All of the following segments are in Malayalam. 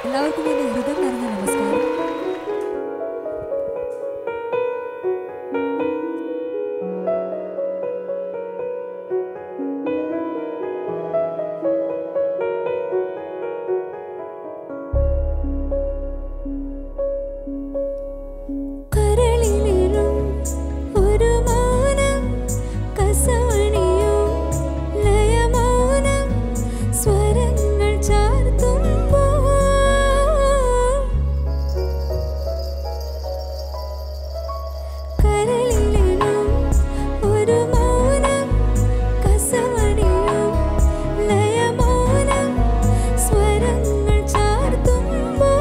എല്ലാവർക്കും എൻ്റെ ഹൃദയം നിറഞ്ഞ നമസ്കാരം കരളിലിലും ഒരു മൗനം കസവണിയോ ലയമൗനം സ്വരങ്ങൾ ചാർത്തുമ്പോൾ കരളിലിലും ഒരു മൗനം കസവണിയോ ലയമൗനം സ്വരങ്ങൾ ചാർത്തുമ്പോൾ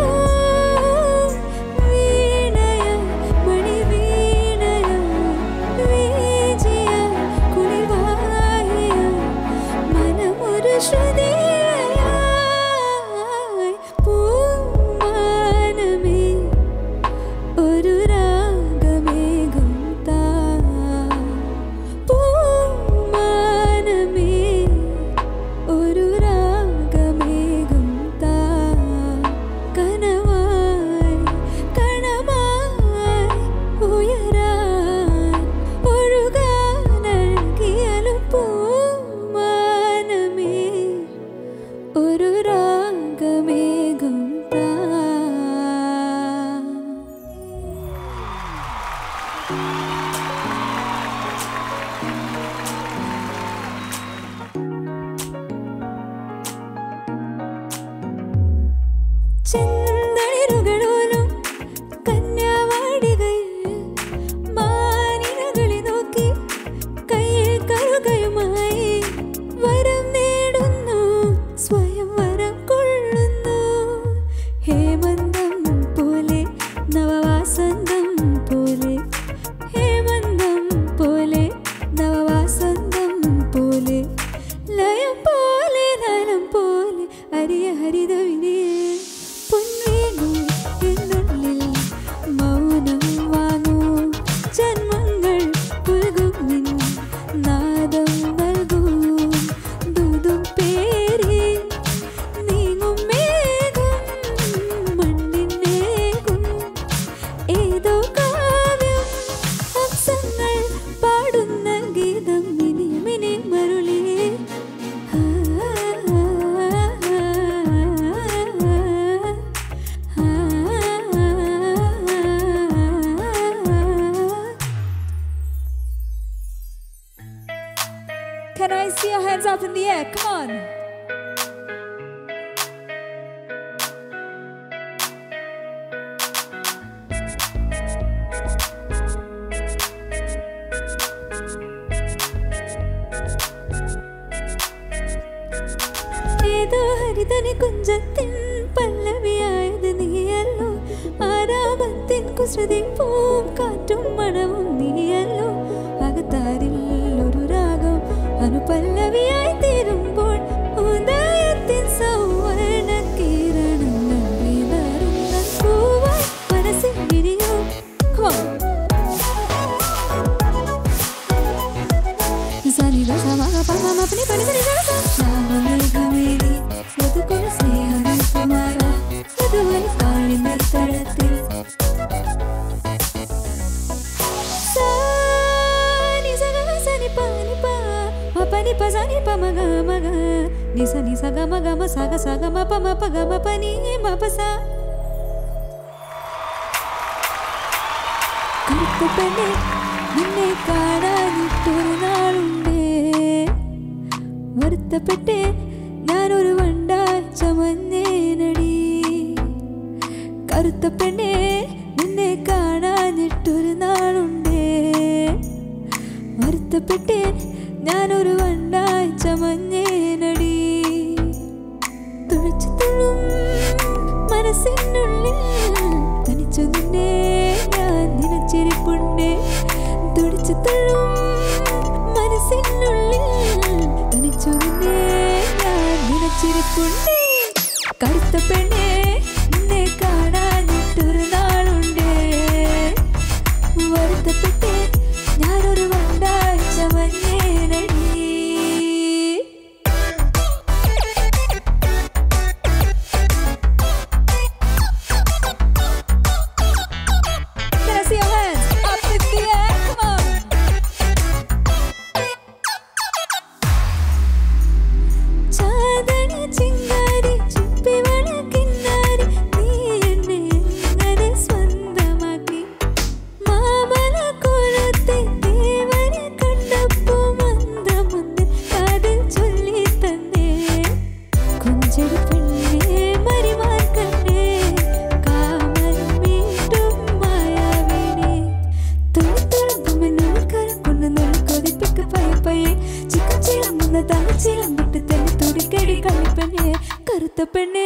വീണയ മണിവീണയ വീജിയ കുളിവായ മനമൊരു ശ്രുതിയായി പൂമാനമേ ഒരു രാഗമേഘം താ പൂമാനമേ ഒരു രാഗമേഘം താ കനവായി കണമായി ഉയരാൻ ഒഴുകാനഴകിയാലും പൂമാനമേ ഒരു രാഗമേഘം താ ചെന്തളിരുകളോലും കന്യാവാടികയിൽ മാനിനകളെ നോക്കി കയ്യിൽ കറുകയുമായി വരം നേടുന്നു സ്വയം വരം കൊള്ളുന്നു ഹേമന്തം പോലെ നവവാസന്തം പോലെ ഹേമന്തം പോലെ നവവാസന്തം പോലെ ലയം പോലെ ലയം പോലെ അരിയ ഹരിത പൊൻവേണു എന്നുള്ളിൽ മൗനം വാങ്ങൂ ജന്മങ്ങൾ പുൽകും നിൻ നാദം നൽകൂ ദൂതും പേരി നീങ്ങും മേഘം മണ്ണിനേകും ഏതോ കാവ്യം ഹംസങ്ങൾ പാടുന്ന ഗീതം മിനി മിനി മരുളിയേ Can I see your hands up in the air? Come on. ഏതോ ഹരിതനി കുഞ്ചത്തിൻ പല്ലവിയായത് നീയല്ലോ ആരാമത്തിൻ കുസൃതി പൂം കാറ്റും മണവും നീയല്ലോ അകത്താരിൽ ഒരു രാഗം അനുപല്ലവിയായി തീരുമ്പോൾ ഉദയത്തിൻ സൗവർണ കിരണങ്ങൾ വിടരുന്ന പൂവായി മനസ്സിൽ വിരിയും Come on. സനിത സമഗ പമ പനി പനി പനി സ ശ്യാമമേഘമേരി സ്വതുകുല സ്നേഹകുമാര സ്വതുവൽ കാളിന്ദ തടത്തിൽ സാനി സഗ സനി പനി പ പനി പ സനി പ മഗ മഗ നി സ നി സഗ മഗ മ സഗ സഗ മ പ മ പ ഗ മ പ നി മ പ സ കറുത്ത പെണ്ണെ നിന്നെ കാണാനിട്ടൊരു നാളുണ്ടേ വരുത്തപ്പെട്ടേ ഞാനൊരു വണ്ടായി ചമഞ്ഞേനടി കറുത്ത പെണ്ണെ നിന്നെ കാണാനിട്ടൊരു നാളുണ്ടേ വരുത്തപ്പെട്ടേ ഞാനൊരു വണ്ടായി ചമഞ്ഞേനടി തുഴച്ചു തുള്ളും മനസ്സിനുള്ളിൽ തനിച്ചു നിന്നെ ഞാൻ നിനച്ചിരിപ്പുണ്ടേ തുടിച്ചു തുള്ളും മനസ്സിനുള്ളിൽ തനിച്ചു നിന്നെ ഞാൻ നിനച്ചിരിപ്പുണ്ടേ കറുത്ത പെണ്ണേ നിന്നെ കാണാനിട്ടൊരു നാളുണ്ടേ വരുത്തപ്പെട്ടേ ഞാനൊരു വണ്ടാഴ്ച മഞ്ഞേനടി സുന്ദരി പെണ്ണേ മരിമാൻ കണ്ണേ കാമൻ മീട്ടും മായാവിനെ തൊഴുത്തുഴമ്പും നുള്ളിക്കരം കൊണ്ട് നുള്ളി കൊതിപ്പിക്ക് പയ്യെ പയ്യെ ചിക്കൻ ചിലമ്പുന്ന തല ചിലമ്പിട്ട് തന്നെ തുടിക്കടി കളിപ്പെണ്ണേ കറുത്ത പെണ്ണേ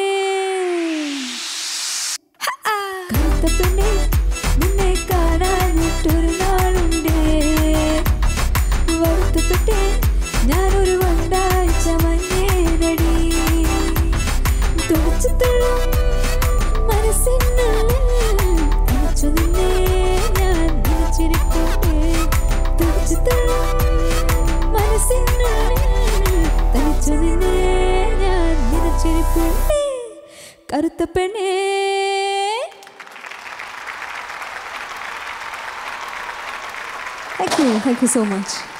കറുത്ത പെണ്ണേ നിന്നെ കാണാനിട്ടൊരു നാളുണ്ടേ വരുത്തപ്പെട്ടേ ഞാനൊരു വണ്ടാഴ്ച മഞ്ഞേനടി തുളച്ചു തുള്ളും മനസ്സിനുള്ളിൽ തനിച്ചു നിന്നെ ഞാൻ നിലച്ചിരിക്കട്ടെ തുളച്ചു തുള്ളും മനസ്സിനുള്ളിൽ തനിച്ചു നിന്നെ ഞാൻ നിലച്ചിരിക്കട്ടെ കറുത്ത പെണ്ണേ Thank you. Thank you so much.